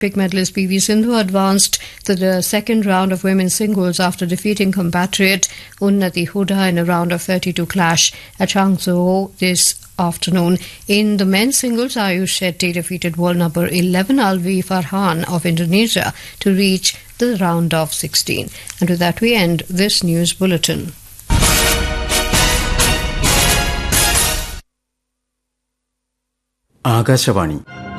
Olympic medalist PV Sindhu advanced to the second round of women's singles after defeating compatriot Unnati Huda in a round of 32 clash at Changzhou this afternoon. In the men's singles, Ayush Shetty defeated world number 11 Alvi Farhan of Indonesia to reach the round of 16. And with that, we end this news bulletin. Akashvani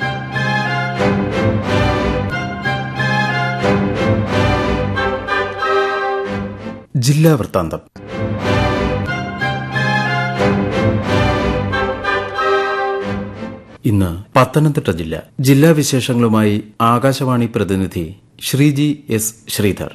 ജില്ലാ വൃത്താന്തം ഇന്ന് പത്തനംതിട്ട ജില്ല ജില്ലാ വിശേഷങ്ങളുമായി ആകാശവാണി പ്രതിനിധി Sreeji S Sridhar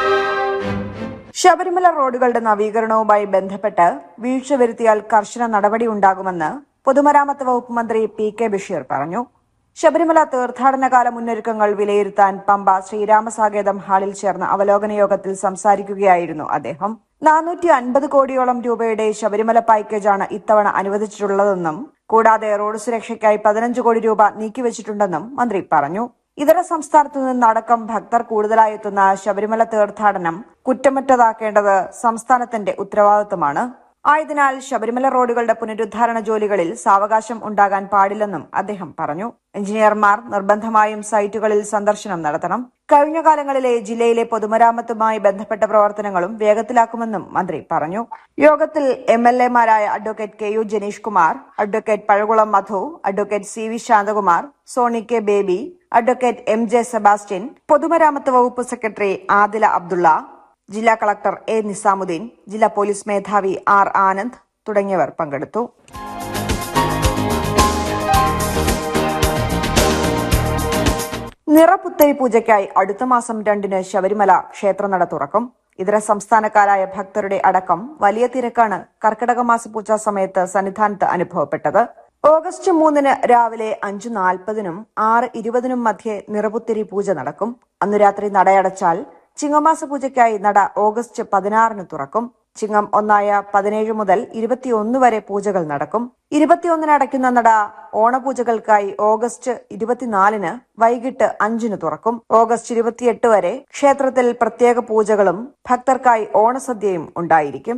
Sabarimala റോഡുകളുടെ നവീകരണവുമായി ബന്ധപ്പെട്ട് വീഴ്ച വരുത്തിയാൽ കർശന നടപടി ഉണ്ടാകുമെന്ന് പൊതുമരാമത്ത് വകുപ്പ് മന്ത്രി പി കെ ബഷീർ പറഞ്ഞു ശബരിമല തീർത്ഥാടനകാല മുന്നൊരുക്കങ്ങൾ വിലയിരുത്താൻ പമ്പ ശ്രീരാമസാകേതം ഹാളിൽ ചേർന്ന അവലോകന യോഗത്തിൽ സംസാരിക്കുകയായിരുന്നു അദ്ദേഹം നാനൂറ്റി അൻപത് കോടിയോളം രൂപയുടെ ശബരിമല പാക്കേജാണ് ഇത്തവണ അനുവദിച്ചിട്ടുള്ളതെന്നും കൂടാതെ റോഡ് സുരക്ഷയ്ക്കായി പതിനഞ്ച് കോടി രൂപ നീക്കിവച്ചിട്ടുണ്ടെന്നും മന്ത്രി പറഞ്ഞു ഇതര സംസ്ഥാനത്തു നിന്നടക്കം ഭക്തർ കൂടുതലായി എത്തുന്ന ശബരിമല തീർത്ഥാടനം കുറ്റമറ്റതാക്കേണ്ടത് സംസ്ഥാനത്തിന്റെ ഉത്തരവാദിത്തമാണ് ആയതിനാൽ ശബരിമല റോഡുകളുടെ പുനരുദ്ധാരണ ജോലികളിൽ സാവകാശം ഉണ്ടാകാൻ പാടില്ലെന്നും അദ്ദേഹം പറഞ്ഞു എഞ്ചിനീയർമാർ നിർബന്ധമായും സൈറ്റുകളിൽ സന്ദർശനം നടത്തണം കഴിഞ്ഞ കാലങ്ങളിലെ ജില്ലയിലെ പൊതുമരാമത്തുമായി ബന്ധപ്പെട്ട പ്രവർത്തനങ്ങളും വേഗത്തിലാക്കുമെന്നും മന്ത്രി പറഞ്ഞു യോഗത്തിൽ എം എൽ എമാരായ advocate K U Janeesh Kumar advocate Pazhakulam Madhu advocate C V Santhakumar Soni K Baby advocate M J Sebastian പൊതുമരാമത്ത് വകുപ്പ് സെക്രട്ടറി ആദില അബ്ദുള്ള ജില്ലാ കളക്ടർ എ നിസാമുദ്ദീൻ ജില്ലാ പോലീസ് മേധാവി ആർ ആനന്ദ് തുടങ്ങിയവർ പങ്കെടുത്തു നിറപുത്തരി പൂജയ്ക്കായി അടുത്ത മാസം രണ്ടിന് ശബരിമല ക്ഷേത്രനട തുറക്കും ഇതര സംസ്ഥാനക്കാരായ ഭക്തരുടെ അടക്കം വലിയ തിരക്കാണ് കർക്കിടക മാസ പൂജ സമയത്ത് സന്നിധാനത്ത് അനുഭവപ്പെട്ടത് ഓഗസ്റ്റ് മൂന്നിന് രാവിലെ അഞ്ചു നാൽപ്പതിനും ആറ് ഇരുപതിനും മധ്യേ നിറപുത്തിരി പൂജ നടക്കും അന്നു രാത്രി നടയടച്ചാൽ ചിങ്ങമാസ പൂജയ്ക്കായി നട ഓഗസ്റ്റ് പതിനാറിന് തുറക്കും ചിങ്ങം ഒന്നായ പതിനേഴ് മുതൽ ഇരുപത്തിയൊന്ന് വരെ പൂജകൾ നടക്കും ഇരുപത്തിയൊന്നിന് അടയ്ക്കുന്ന നട ഓണപൂജകൾക്കായി ഓഗസ്റ്റ് ഇരുപത്തിനാലിന് വൈകിട്ട് അഞ്ചിന് തുറക്കും ഓഗസ്റ്റ് ഇരുപത്തിയെട്ട് വരെ ക്ഷേത്രത്തിൽ പ്രത്യേക പൂജകളും ഭക്തർക്കായി ഓണസദ്യയും ഉണ്ടായിരിക്കും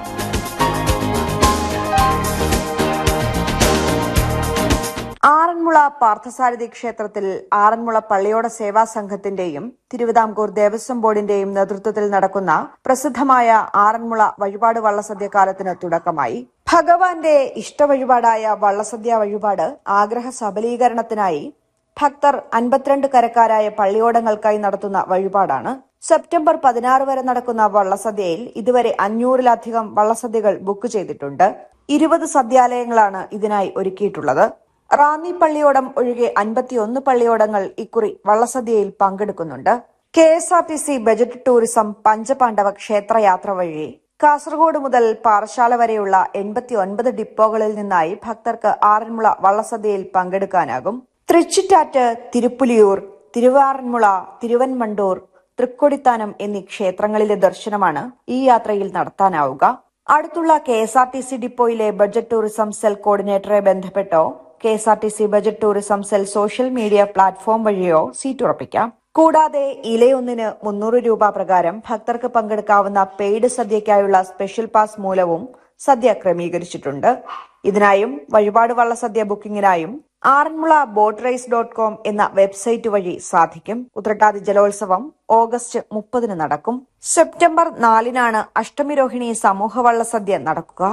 ആറന്മുള പാർത്ഥസാരഥി ക്ഷേത്രത്തിൽ ആറന്മുള പള്ളിയോട സേവാ സംഘത്തിന്റെയും തിരുവിതാംകൂർ ദേവസ്വം ബോർഡിന്റെയും നേതൃത്വത്തിൽ നടക്കുന്ന പ്രസിദ്ധമായ ആറന്മുള വഴിപാട് വള്ളസദ്യ കാലത്തിന് തുടക്കമായി ഭഗവാന്റെ ഇഷ്ടവഴിപാടായ വള്ളസദ്യ വഴിപാട് ആഗ്രഹ സബലീകരണത്തിനായി ഭക്തർ അൻപത്തിരണ്ട് കരക്കാരായ പള്ളിയോടങ്ങൾക്കായി നടത്തുന്ന വഴിപാടാണ് സെപ്റ്റംബർ പതിനാറ് വരെ നടക്കുന്ന വള്ളസദ്യയിൽ ഇതുവരെ അഞ്ഞൂറിലധികം വള്ളസദ്യകൾ ബുക്ക് ചെയ്തിട്ടുണ്ട് ഇരുപത് സദ്യാലയങ്ങളാണ് ഇതിനായി ഒരുക്കിയിട്ടുള്ളത് റാന്നി പള്ളിയോടം ഒഴികെ അൻപത്തിയൊന്ന് പള്ളിയോടങ്ങൾ ഇക്കുറി വള്ളസദ്യയിൽ പങ്കെടുക്കുന്നുണ്ട് K S R T C budget tourism പഞ്ചപാണ്ഡവ ക്ഷേത്രയാത്ര വഴി കാസർഗോഡ് മുതൽ പാറശാല വരെയുള്ള എൺപത്തി ഒൻപത് ഡിപ്പോകളിൽ നിന്നായി ഭക്തർക്ക് ആറന്മുള വള്ളസദ്യയിൽ പങ്കെടുക്കാനാകും തൃച്ചിറ്റാറ്റ് തിരുപ്പുലിയൂർ തിരുവാറന്മുള തിരുവൻമണ്ടൂർ തൃക്കൊടിത്താനം എന്നീ ക്ഷേത്രങ്ങളിലെ ദർശനമാണ് ഈ യാത്രയിൽ നടത്താനാവുക അടുത്തുള്ള K S R T C ഡിപ്പോയിലെ ബജറ്റ് ടൂറിസം സെൽ കോർഡിനേറ്ററെ ബന്ധപ്പെട്ടോ K S R T C budget tourism cell social media platform വഴിയോ സീറ്റ് ഉറപ്പിക്കാം കൂടാതെ ഇലയൊന്നിന് മുന്നൂറ് രൂപ പ്രകാരം ഭക്തർക്ക് പങ്കെടുക്കാവുന്ന പെയ്ഡ് സദ്യയ്ക്കായുള്ള സ്പെഷ്യൽ പാസ് മൂലവും സദ്യ ക്രമീകരിച്ചിട്ടുണ്ട് ഇതിനായും വഴിപാട് വള്ളസദ്യ ബുക്കിംഗിനായും Aranmula boat race dot com എന്ന വെബ്സൈറ്റ് വഴി സാധിക്കും ഉത്രട്ടാതി ജലോത്സവം ഓഗസ്റ്റ് മുപ്പതിന് നടക്കും സെപ്റ്റംബർ നാലിനാണ് അഷ്ടമിരോഹിണി സമൂഹ വള്ളസദ്യ നടക്കുക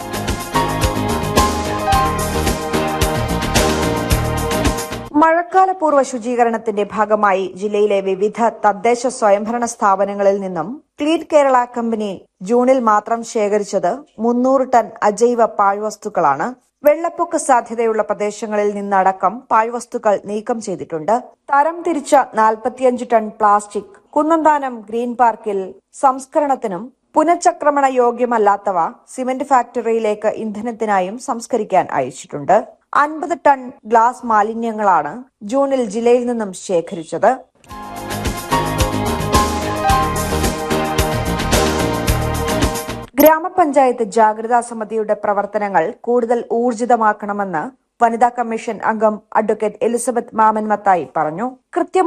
മഴക്കാലപൂർവ്വ ശുചീകരണത്തിന്റെ ഭാഗമായി ജില്ലയിലെ വിവിധ തദ്ദേശ സ്വയംഭരണ സ്ഥാപനങ്ങളിൽ നിന്നും ക്ലീൻ കേരള കമ്പനി ജൂണിൽ മാത്രം ശേഖരിച്ചത് മുന്നൂറ് ടൺ അജൈവ പാഴ്വസ്തുക്കളാണ് വെള്ളപ്പൊക്ക സാധ്യതയുള്ള പ്രദേശങ്ങളിൽ നിന്നടക്കം പാഴ്വസ്തുക്കൾ നീക്കം ചെയ്തിട്ടുണ്ട് തരം തിരിച്ച നാൽപ്പത്തിയഞ്ച് ടൺ പ്ലാസ്റ്റിക് കുന്നന്താനം ഗ്രീൻ പാർക്കിൽ സംസ്കരണത്തിനും പുനഃചക്രമണ യോഗ്യമല്ലാത്തവ സിമന്റ് ഫാക്ടറിയിലേക്ക് ഇന്ധനത്തിനായും സംസ്കരിക്കാൻ അയച്ചിട്ടുണ്ട് അൻപത് ടൺ ഗ്ലാസ് മാലിന്യങ്ങളാണ് ജൂണിൽ ജില്ലയിൽ നിന്നും ശേഖരിച്ചത് ഗ്രാമപഞ്ചായത്ത് ജാഗ്രതാ സമിതിയുടെ പ്രവർത്തനങ്ങൾ കൂടുതൽ ഊർജിതമാക്കണമെന്ന് വനിതാ കമ്മീഷൻ അംഗം അഡ്വക്കേറ്റ് എലിസബത്ത് മാമൻ മത്തായി പറഞ്ഞു കൃത്യം